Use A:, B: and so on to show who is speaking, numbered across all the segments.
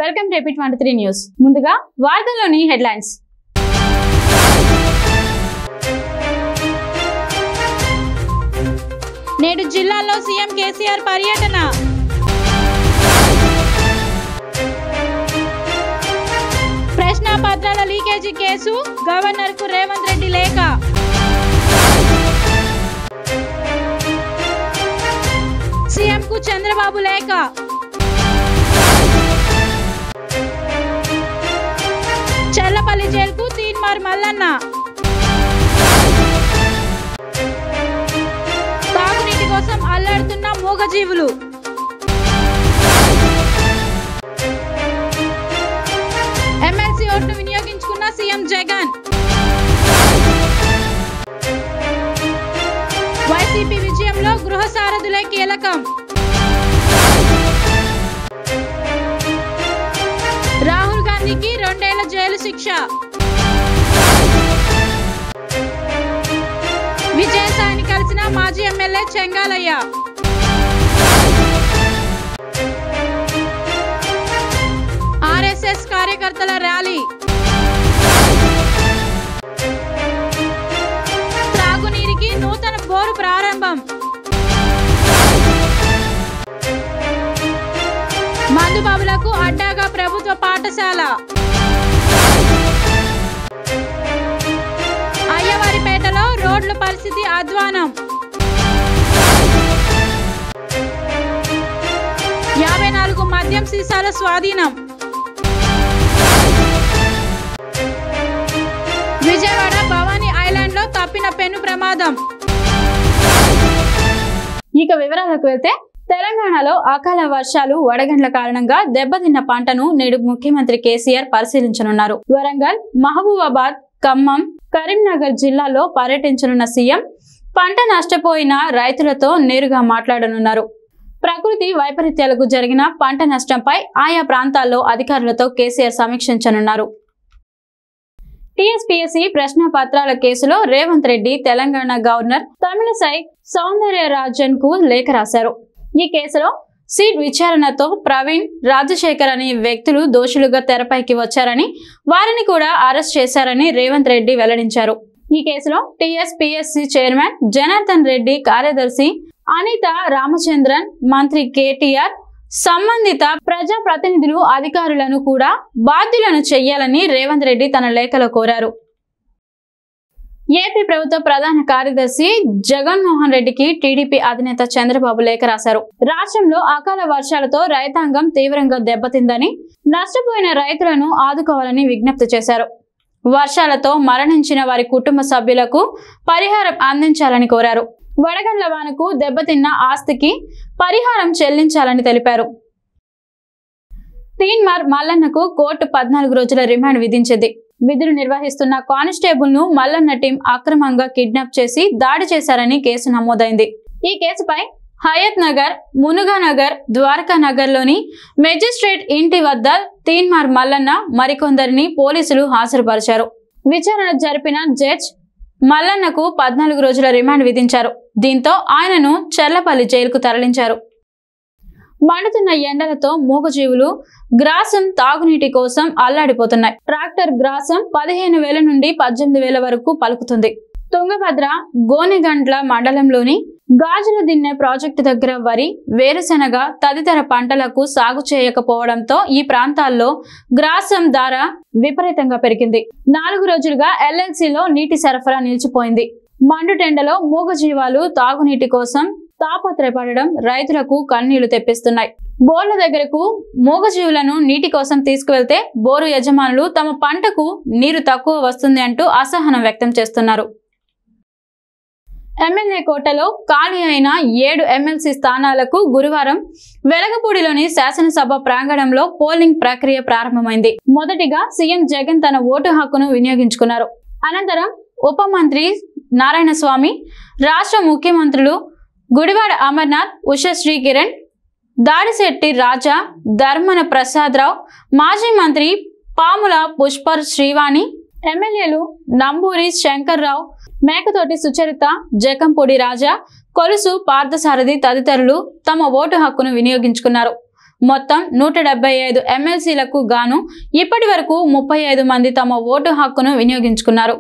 A: Welcome to ఎపిట్ twenty three news ముందుగా వార్తల్లోని హెడ్లైన్స్
B: నేడు జిల్లాలో సీఎం కేసీఆర్ పర్యటన ప్రశ్నాపత్రాల లీకేజీ కేసు గవర్నర్ కు రేవంత్ రెడ్డి లేఖ సీఎం కు చంద్రబాబు లేఖ చల్లపల్లి జైలుకు తీన్మార్ మల్లన్న తాగునీటి కోసం అల్లాడుతున్న మూగజీవులు ఎమ్మెల్సీ ఓట్లు వినియోగించుకున్న సీఎం జగన్ వైసీపీ విజయంలో గృహ సారథులే కీలకం రాహుల్ గాంధీకి రెండేళ్ల జైలు శిక్ష విజయసాయిని కలిసిన మాజీ ఎమ్మెల్యే చెంగాలయ్య ఆర్ఎస్ఎస్ కార్యకర్తల ర్యాలీ త్రాగునీరికి నూతన బోరు ప్రారంభం మందుబాబులకు అడ్డాగా ప్రభుత్వ పాఠశాల అయ్యవారిపేటలో రోడ్ల పరిస్థితి అధ్వానం యాభై నాలుగు మద్యం సీసాల స్వాధీనం విజయవాడ భవానీ ఐలాండ్ లో తప్పిన పెను ప్రమాదం
A: ఇక వివరాలకు వెళ్తే తెలంగాణలో అకాల వర్షాలు వడగండ్ల కారణంగా దెబ్బతిన్న పంటను నేడు ముఖ్యమంత్రి కేసీఆర్ పరిశీలించనున్నారు వరంగల్ మహబూబాబాద్ ఖమ్మం కరీంనగర్ జిల్లాలో పర్యటించనున్న సీఎం పంట నష్టపోయిన రైతులతో నేరుగా మాట్లాడనున్నారు ప్రకృతి వైపరీత్యాలకు జరిగిన పంట నష్టంపై ఆయా ప్రాంతాల్లో అధికారులతో కేసీఆర్ సమీక్షించనున్నారు టీఎస్పీఎస్సీ ప్రశ్న పత్రాల కేసులో రేవంత్ రెడ్డి తెలంగాణ గవర్నర్ తమిళసై సౌందర్యరాజన్ కు లేఖ రాశారు ఈ కేసులో సీట్ విచారణతో ప్రవీణ్ రాజశేఖర్ అనే వ్యక్తులు దోషులుగా తెరపైకి వచ్చారని వారిని కూడా అరెస్ట్ చేశారని రేవంత్ రెడ్డి వెల్లడించారు ఈ కేసులో టీఎస్పీఎస్సీ చైర్మన్ జనార్దన్ రెడ్డి కార్యదర్శి అనిత రామచంద్రన్ మంత్రి కేటీఆర్ సంబంధిత ప్రజా ప్రతినిధులు అధికారులను కూడా బాధ్యులను చెయ్యాలని రేవంత్ రెడ్డి తన లేఖలో కోరారు ఏపీ ప్రభుత్వ ప్రధాన కార్యదర్శి జగన్మోహన్ రెడ్డికి టీడీపీ అధినేత చంద్రబాబు లేఖ రాశారు రాష్ట్రంలో అకాల వర్షాలతో రైతాంగం తీవ్రంగా దెబ్బతిందని నష్టపోయిన రైతులను ఆదుకోవాలని విజ్ఞప్తి చేశారు వర్షాలతో మరణించిన వారి కుటుంబ సభ్యులకు పరిహారం అందించాలని కోరారు వడగండ్ల వానకు దెబ్బతిన్న ఆస్తికి పరిహారం చెల్లించాలని తెలిపారు తీన్మార్ మల్లన్నకు కోర్టు పద్నాలుగు రోజుల రిమాండ్ విధించింది విధులు నిర్వహిస్తున్న కానిస్టేబుల్ ను మల్లన్న టీం అక్రమంగా కిడ్నాప్ చేసి దాడి చేశారని కేసు నమోదైంది ఈ కేసుపై హయత్ నగర్ మునుగా నగర్ ద్వారకా నగర్ లోని మెజిస్ట్రేట్ ఇంటి వద్ద తీన్మార్ మల్లన్న మరికొందరిని పోలీసులు హాజరుపరిచారు విచారణ జరిపిన జడ్జ్ మల్లన్నకు పద్నాలుగు రోజుల రిమాండ్ విధించారు దీంతో ఆయనను చెర్లపల్లి జైలుకు తరలించారు మండుతున్న ఎండలతో మూగజీవులు గ్రాసం తాగునీటి కోసం అల్లాడిపోతున్నాయి ట్రాక్టర్ గ్రాసం పదిహేను వేల నుండి పద్దెనిమిది వేల వరకు పలుకుతుంది తుంగభద్ర గోనెగండ్ల మండలంలోని గాజుల దిన్నె ప్రాజెక్టు దగ్గర వరి వేరుశెనగ తదితర పంటలకు సాగు చేయకపోవడంతో ఈ ప్రాంతాల్లో గ్రాసం ధర విపరీతంగా పెరిగింది నాలుగు రోజులుగా ఎల్ఎల్సీలో నీటి సరఫరా నిలిచిపోయింది మండుటెండలో మూగజీవాలు తాగునీటి కోసం తాపత్రయపడడం రైతులకు కన్నీళ్లు తెప్పిస్తున్నాయి బోర్ల దగ్గరకు మూగజీవులను నీటి కోసం తీసుకువెళ్తే బోరు యజమానులు తమ పంటకు నీరు తక్కువ వస్తుంది అంటూ అసహనం వ్యక్తం చేస్తున్నారు ఎమ్మెల్యే కోటలో ఖాళీ అయిన ఏడు ఎమ్మెల్సీ స్థానాలకు గురువారం వెలగపూడిలోని శాసనసభ ప్రాంగణంలో పోలింగ్ ప్రక్రియ ప్రారంభమైంది మొదటిగా సీఎం జగన్ తన ఓటు హక్కును వినియోగించుకున్నారు అనంతరం ఉప మంత్రి నారాయణస్వామి రాష్ట్ర ముఖ్యమంత్రులు గుడివాడ అమర్నాథ్ ఉషశ్రీ కిరణ్ దాడిశెట్టి రాజా ధర్మన ప్రసాదరావు మాజీ మంత్రి పాముల పుష్పర్ శ్రీవాణి ఎమ్మెల్యేలు నంబూరి శంకర్రావు మేకతోటి సుచరిత జకంపొడి రాజా కొలుసు పార్థసారథి తదితరులు తమ ఓటు హక్కును వినియోగించుకున్నారు మొత్తం నూట డెబ్బై ఐదు ఎమ్మెల్సీలకు గాను ఇప్పటి వరకు ముప్పై ఐదు మంది తమ ఓటు హక్కును వినియోగించుకున్నారు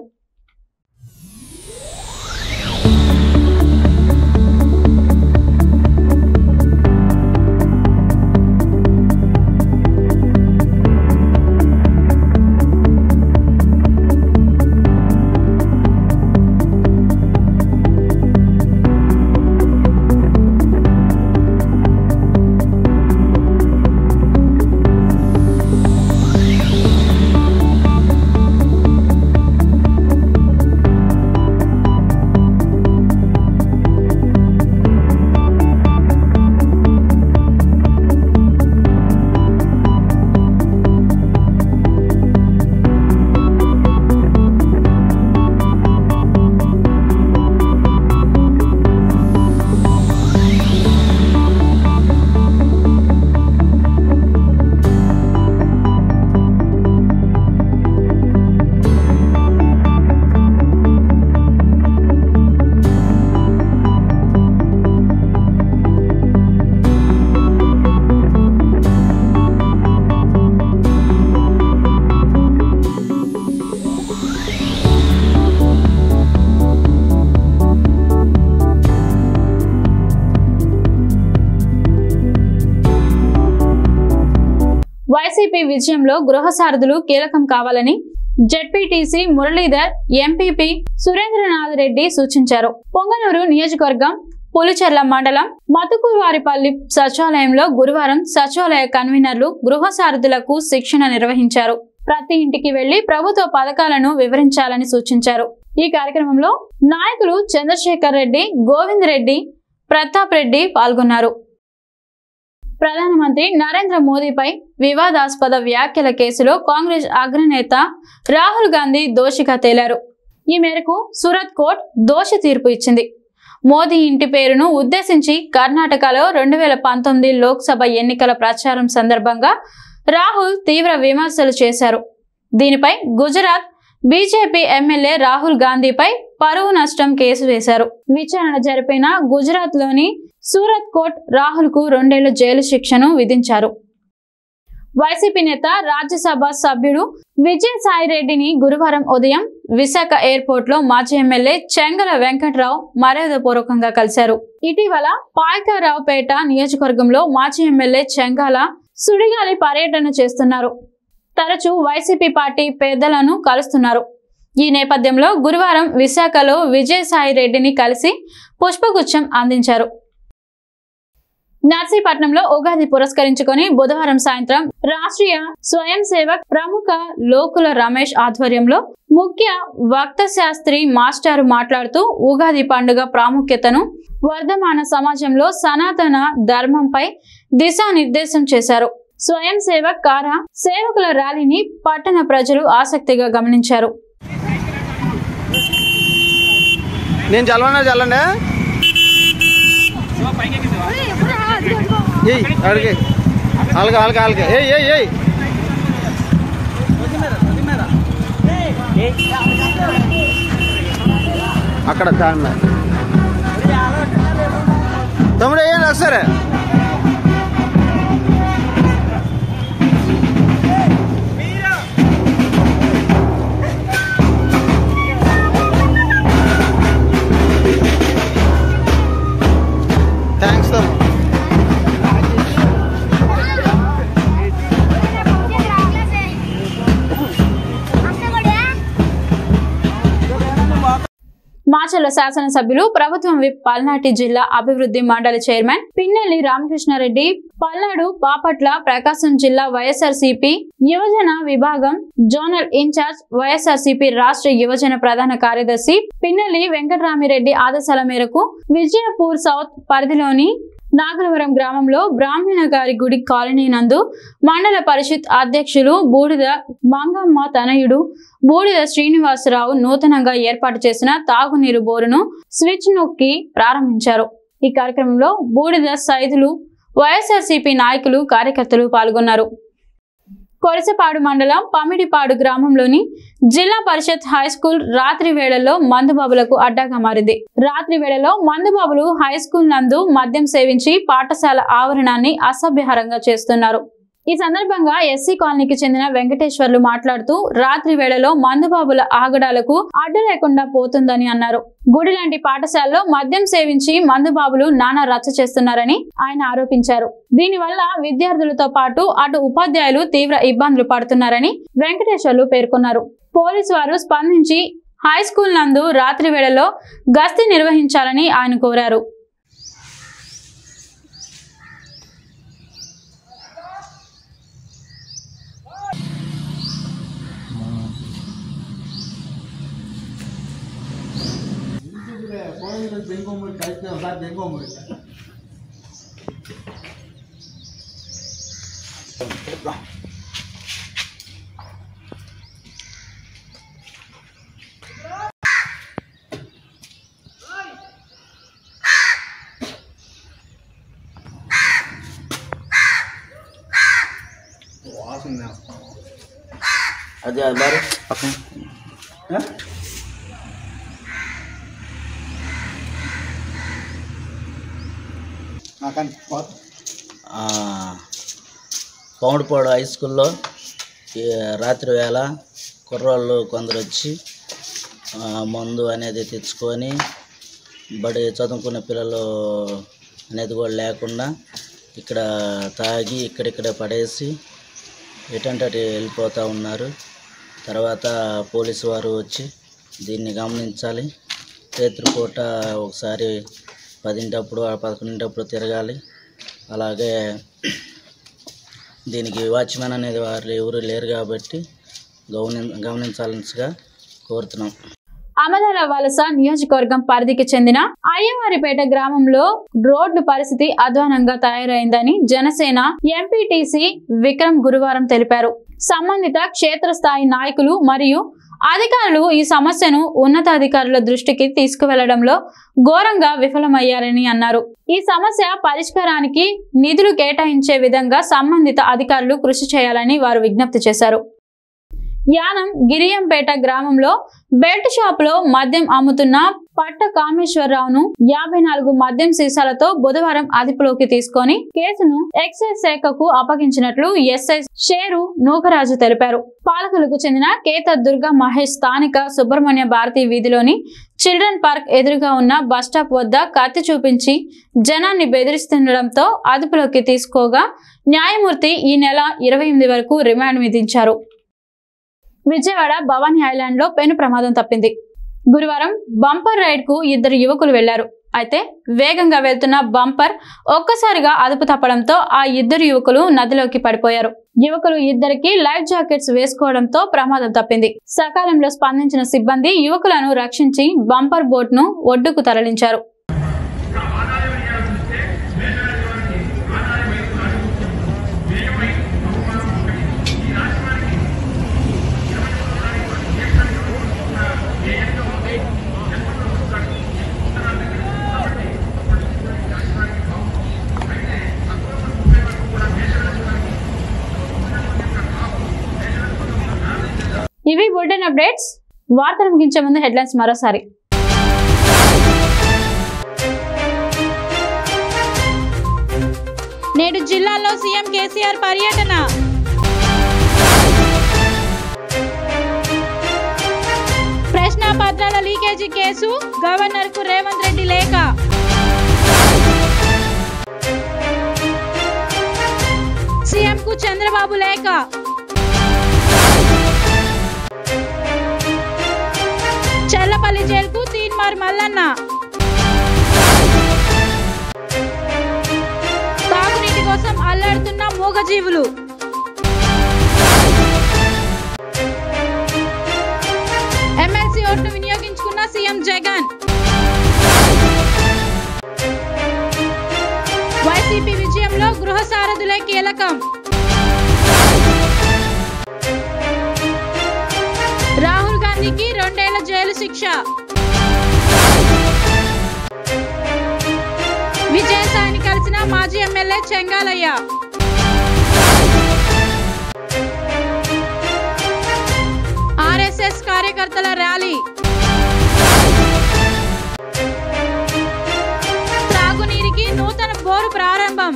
A: వైసీపీ విజయంలో గృహ సారథులు కీలకం కావాలని జెడ్పీటీసీ మురళీధర్ ఎంపీపీ సురేంద్రనాథ్ రెడ్డి సూచించారు పొంగనూరు నియోజకవర్గం పులిచెర్ల మండలం మతుకూరువారిపల్లి సచివాలయంలో గురువారం సచివాలయ కన్వీనర్లు గృహ సారథులకు శిక్షణ నిర్వహించారు ప్రతి ఇంటికి వెళ్లి ప్రభుత్వ పథకాలను వివరించాలని సూచించారు ఈ కార్యక్రమంలో నాయకులు చంద్రశేఖర్ రెడ్డి గోవింద్ రెడ్డి ప్రతాప్ రెడ్డి పాల్గొన్నారు ప్రధానమంత్రి నరేంద్ర మోదీపై వివాదాస్పద వ్యాఖ్యల కేసులో కాంగ్రెస్ అగ్రనేత రాహుల్ గాంధీ దోషిగా తేలారు ఈ మేరకు సూరత్ కోర్ట్ దోషి తీర్పు ఇచ్చింది మోదీ ఇంటి పేరును ఉద్దేశించి కర్ణాటకలో రెండు వేల పంతొమ్మిది లోక్సభ ఎన్నికల ప్రచారం సందర్భంగా రాహుల్ తీవ్ర విమర్శలు చేశారు దీనిపై గుజరాత్ బీజేపీ ఎమ్మెల్యే రాహుల్ గాంధీపై పరువు నష్టం కేసు వేశారు విచారణ జరిపిన గుజరాత్లోని సూరత్ కోర్ట్ రాహుల్ కు రెండేళ్ల జైలు శిక్షను విధించారు వైసీపీ నేత రాజ్యసభ సభ్యుడు విజయసాయి రెడ్డిని గురువారం ఉదయం విశాఖ ఎయిర్పోర్ట్ లో మాజీ ఎమ్మెల్యే చెంగల వెంకట్రావు మర్యాదపూర్వకంగా కలిశారు ఇటీవల పాయకారావుపేట నియోజకవర్గంలో మాజీ ఎమ్మెల్యే చెంగాల సుడిగాలి పర్యటన చేస్తున్నారు తరచూ వైసీపీ పార్టీ పెద్దలను కలుస్తున్నారు ఈ నేపథ్యంలో గురువారం విశాఖలో విజయసాయి రెడ్డిని కలిసి పుష్పగుచ్చం అందించారు నర్సీపట్నంలో ఉగాది పురస్కరించుకొని బుధవారం సాయంత్రం రాష్ట్రీయ స్వయం సేవక్ ప్రముఖ లోకుల రమేష్ ఆధ్వర్యంలో ముఖ్య వక్త శాస్త్రి మాస్టారు మాట్లాడుతూ ఉగాది పండుగ ప్రాముఖ్యతను వర్ధమాన సమాజంలో సనాతన ధర్మంపై దిశానిర్దేశం చేశారు స్వయం సేవక్ కార సేవకుల ర్యాలీని పట్టణ ప్రజలు ఆసక్తిగా గమనించారు
C: నేను చల్లవన్నా చల్లండి ఏయ్ అడిగి అలగ అలగ అలగ ఏయ్ ఏయ్ ఏయ్ అక్కడ ఫ్యాన్ మీద. తమ్ముడు వేయండి ఒకసారి థ్యాంక్స్ తమ్ముడు
A: మాచర్ల శాసనసభ్యులు ప్రభుత్వం విప్ పల్నాటి జిల్లా అభివృద్ధి మండలి చైర్మన్ పిన్నెల్లి రామకృష్ణారెడ్డి పల్నాడు బాపట్ల ప్రకాశం జిల్లా వైఎస్ఆర్సీపీ యువజన విభాగం జోనల్ ఇన్ఛార్జ్ వైఎస్ఆర్సీపీ రాష్ట్ర యువజన ప్రధాన కార్యదర్శి పిన్నెల్లి వెంకటరామిరెడ్డి ఆదేశాల మేరకు విజయపూర్ సౌత్ పరిధిలోని నాగలవరం గ్రామంలో బ్రాహ్మణ గారి గుడి కాలనీ నందు మండల పరిషత్ అధ్యక్షులు బూడిద మంగమ్మ తనయుడు బూడిద శ్రీనివాసరావు నూతనంగా ఏర్పాటు చేసిన తాగునీరు బోరును స్విచ్ నొక్కి ప్రారంభించారు ఈ కార్యక్రమంలో బూడిద సైదులు వైఎస్ఆర్సీపీ నాయకులు కార్యకర్తలు పాల్గొన్నారు కొరసపాడు మండలం పమిడిపాడు గ్రామంలోని జిల్లా పరిషత్ హై స్కూల్ రాత్రి వేళల్లో మందుబాబులకు అడ్డాగా మారింది రాత్రి వేళలో మందుబాబులు హై స్కూల్ నందు మద్యం సేవించి పాఠశాల ఆవరణాన్ని అసభ్యకరంగా చేస్తున్నారు ఈ సందర్భంగా ఎస్సీ కాలనీకి చెందిన వెంకటేశ్వర్లు మాట్లాడుతూ రాత్రి వేళలో మందుబాబుల ఆగడాలకు అడ్డు లేకుండా పోతుందని అన్నారు గుడి లాంటి పాఠశాలలో మద్యం సేవించి మందుబాబులు నానా రచ్చ చేస్తున్నారని ఆయన ఆరోపించారు దీనివల్ల విద్యార్థులతో పాటు అటు ఉపాధ్యాయులు తీవ్ర ఇబ్బందులు పడుతున్నారని వెంకటేశ్వర్లు పేర్కొన్నారు పోలీసు వారు స్పందించి హై స్కూల్ నందు రాత్రి వేళలో గస్తీ నిర్వహించాలని ఆయన కోరారు
D: అది అది బారు పౌండ్పాడు హై స్కూల్లో ఈ రాత్రి వేళ కుర్రోళ్ళు కొందరు వచ్చి ఆ, మందు అనేది తెచ్చుకొని బడి చదువుకునే పిల్లలు అనేది కూడా లేకుండా ఇక్కడ తాగి ఇక్కడిక్కడే పడేసి ఎటంటే అటు వెళ్ళిపోతూ ఉన్నారు తర్వాత పోలీసు వారు వచ్చి దీన్ని గమనించాలి పూట ఒకసారి పదింటప్పుడు పదకొండింటప్పుడు తిరగాలి అలాగే దీనికి వాచ్మెన్ అనేది వారు ఎవరు లేరు కాబట్టి గమని గమనించాల్సిగా కోరుతున్నాం
A: అమదాల వలస నియోజకవర్గం పరిధికి చెందిన అయ్యవారిపేట గ్రామంలో రోడ్డు పరిస్థితి అధ్వానంగా తయారైందని జనసేన ఎంపీటీసీ విక్రమ్ గురువారం తెలిపారు సంబంధిత క్షేత్రస్థాయి నాయకులు మరియు అధికారులు ఈ సమస్యను ఉన్నతాధికారుల దృష్టికి తీసుకువెళ్లడంలో ఘోరంగా విఫలమయ్యారని అన్నారు ఈ సమస్య పరిష్కారానికి నిధులు కేటాయించే విధంగా సంబంధిత అధికారులు కృషి చేయాలని వారు విజ్ఞప్తి చేశారు యానం గిరియంపేట గ్రామంలో బెల్ట్ షాప్ లో మద్యం అమ్ముతున్న పట్ట కామేశ్వరరావును యాభై నాలుగు మద్యం సీసాలతో బుధవారం అదుపులోకి తీసుకొని కేసును ఎక్సైజ్ శాఖకు అప్పగించినట్లు ఎస్ఐ షేరు నూకరాజు తెలిపారు పాలకులకు చెందిన కేత దుర్గా మహేష్ స్థానిక సుబ్రహ్మణ్య భారతి వీధిలోని చిల్డ్రన్ పార్క్ ఎదురుగా ఉన్న బస్టాప్ వద్ద కత్తి చూపించి జనాన్ని బెదిరిస్తుండటంతో అదుపులోకి తీసుకోగా న్యాయమూర్తి ఈ నెల ఇరవై ఎనిమిది వరకు రిమాండ్ విధించారు విజయవాడ భవానీ ఐలాండ్ లో పెను ప్రమాదం తప్పింది గురువారం బంపర్ రైడ్ కు ఇద్దరు యువకులు వెళ్లారు అయితే వేగంగా వెళ్తున్న బంపర్ ఒక్కసారిగా అదుపు తప్పడంతో ఆ ఇద్దరు యువకులు నదిలోకి పడిపోయారు యువకులు ఇద్దరికి లైఫ్ జాకెట్స్ వేసుకోవడంతో ప్రమాదం తప్పింది సకాలంలో స్పందించిన సిబ్బంది యువకులను రక్షించి బంపర్ బోట్ ను ఒడ్డుకు తరలించారు ఇవి బుల్టెన్ అప్డేట్స్ వార్తలు ముగించే ముందు హెడ్లైన్స్ మరోసారి
B: నేడు జిల్లాలో సీఎం కేసీఆర్ పర్యటన ప్రశ్నాపత్రాల లీకేజీ కేసు గవర్నర్ కు రేవంత్ రెడ్డి లేఖ సీఎం కు చంద్రబాబు లేఖ చల్లపల్లి జైలుకు తీన్మార్ మల్లన్న తాగునీటి కోసం అల్లాడుతున్న మూగజీవులు ఎమ్మెల్సీ ఓటును వినియోగించుకున్న సీఎం జగన్ వైసీపీ విజయంలో గృహ సారథులే కీలకం రాహుల్ గాంధీకి రెండేళ్ల జైలు శిక్ష విజయసాయిని కలిసిన మాజీ ఎమ్మెల్యే చెంగాలయ్య కార్యకర్తల ర్యాలీ త్రాగునీరికి నూతన బోరు ప్రారంభం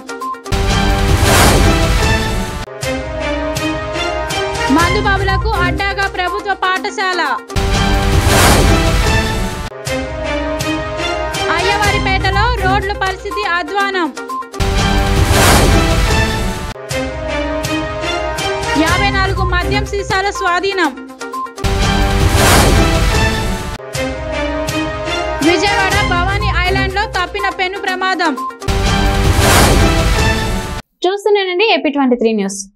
B: మందుబాబులకు అడ్డాగా ప్రభుత్వ పాఠశాల అయ్యవారిపేటలో రోడ్ల పరిస్థితి అధ్వానం యాభై నాలుగు మద్యం సీసాల స్వాధీనం విజయవాడ భవానీ ఐలాండ్ లో తప్పిన పెను ప్రమాదం
A: చూస్తున్నానండి ఏపీ ట్వంటీ త్రీ న్యూస్